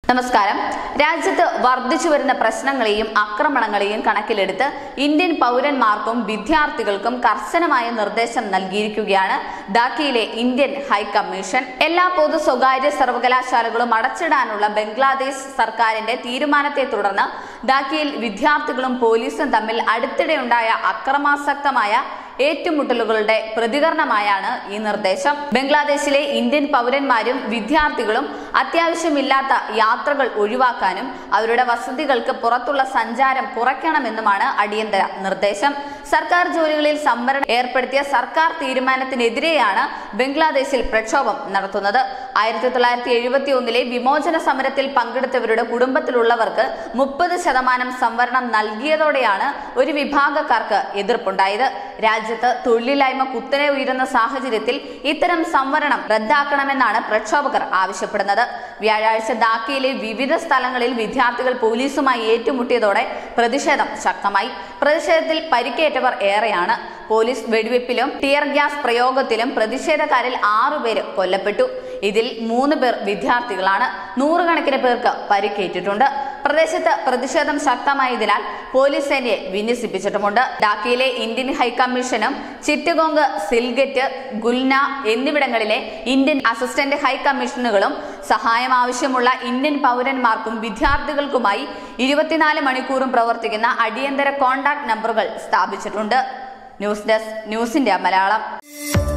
നമസ്കാരം രാജ്യത്ത് വർദ്ധിച്ചു വരുന്ന പ്രശ്നങ്ങളെയും ആക്രമണങ്ങളെയും കണക്കിലെടുത്ത് ഇന്ത്യൻ പൗരന്മാർക്കും വിദ്യാർത്ഥികൾക്കും കർശനമായ നിർദ്ദേശം നൽകിയിരിക്കുകയാണ് ധാക്കയിലെ ഇന്ത്യൻ ഹൈക്കമ്മീഷൻ എല്ലാ പൊതു സ്വകാര്യ സർവകലാശാലകളും അടച്ചിടാനുള്ള ബംഗ്ലാദേശ് സർക്കാരിന്റെ തീരുമാനത്തെ തുടർന്ന് ധാക്കയിൽ വിദ്യാർത്ഥികളും പോലീസും തമ്മിൽ അടുത്തിടെയുണ്ടായ അക്രമാസക്തമായ ഏറ്റുമുട്ടലുകളുടെ പ്രതികരണമായാണ് ഈ നിർദ്ദേശം ബംഗ്ലാദേശിലെ ഇന്ത്യൻ പൗരന്മാരും വിദ്യാർത്ഥികളും അത്യാവശ്യമില്ലാത്ത യാത്രകൾ ഒഴിവാക്കാനും അവരുടെ വസതികൾക്ക് പുറത്തുള്ള സഞ്ചാരം കുറയ്ക്കണമെന്നുമാണ് അടിയന്തര നിർദ്ദേശം സർക്കാർ ജോലികളിൽ സംവരണം ഏർപ്പെടുത്തിയ സർക്കാർ തീരുമാനത്തിനെതിരെയാണ് ബംഗ്ലാദേശിൽ പ്രക്ഷോഭം നടത്തുന്നത് ആയിരത്തി തൊള്ളായിരത്തി എഴുപത്തി ഒന്നിലെ വിമോചന സമരത്തിൽ പങ്കെടുത്തവരുടെ കുടുംബത്തിലുള്ളവർക്ക് മുപ്പത് ശതമാനം സംവരണം നൽകിയതോടെയാണ് ഒരു വിഭാഗക്കാർക്ക് എതിർപ്പുണ്ടായത് രാജ്യത്ത് തൊഴിലില്ലായ്മ കുത്തനെ ഉയരുന്ന സാഹചര്യത്തിൽ ഇത്തരം സംവരണം റദ്ദാക്കണമെന്നാണ് പ്രക്ഷോഭകർ ആവശ്യപ്പെടുന്നത് വ്യാഴാഴ്ച ധാക്കയിലെ വിവിധ സ്ഥലങ്ങളിൽ വിദ്യാർത്ഥികൾ പോലീസുമായി ഏറ്റുമുട്ടിയതോടെ പ്രതിഷേധം ശക്തമായി പ്രതിഷേധത്തിൽ പരിക്കേറ്റവർ ഏറെയാണ് പോലീസ് വെടിവെപ്പിലും ടിയർ ഗ്യാസ് പ്രയോഗത്തിലും പ്രതിഷേധക്കാരിൽ ആറുപേര് കൊല്ലപ്പെട്ടു ഇതിൽ മൂന്ന് പേർ വിദ്യാർത്ഥികളാണ് നൂറുകണക്കിന് പേർക്ക് പരിക്കേറ്റിട്ടുണ്ട് പ്രദേശത്ത് പ്രതിഷേധം ശക്തമായതിനാൽ പോലീസ് സേനയെ വിന്യസിപ്പിച്ചിട്ടുമുണ്ട് ഡാക്കയിലെ ഇന്ത്യൻ ഹൈക്കമ്മീഷനും ചിറ്റഗോങ് സിൽഗറ്റ് ഗുൽന എന്നിവിടങ്ങളിലെ ഇന്ത്യൻ അസിസ്റ്റന്റ് ഹൈക്കമ്മീഷനുകളും സഹായം ആവശ്യമുള്ള ഇന്ത്യൻ പൗരന്മാർക്കും വിദ്യാർത്ഥികൾക്കുമായി ഇരുപത്തിനാല് മണിക്കൂറും പ്രവർത്തിക്കുന്ന അടിയന്തര കോൺടാക്ട് നമ്പറുകൾ സ്ഥാപിച്ചിട്ടുണ്ട് news desk news India Malayalam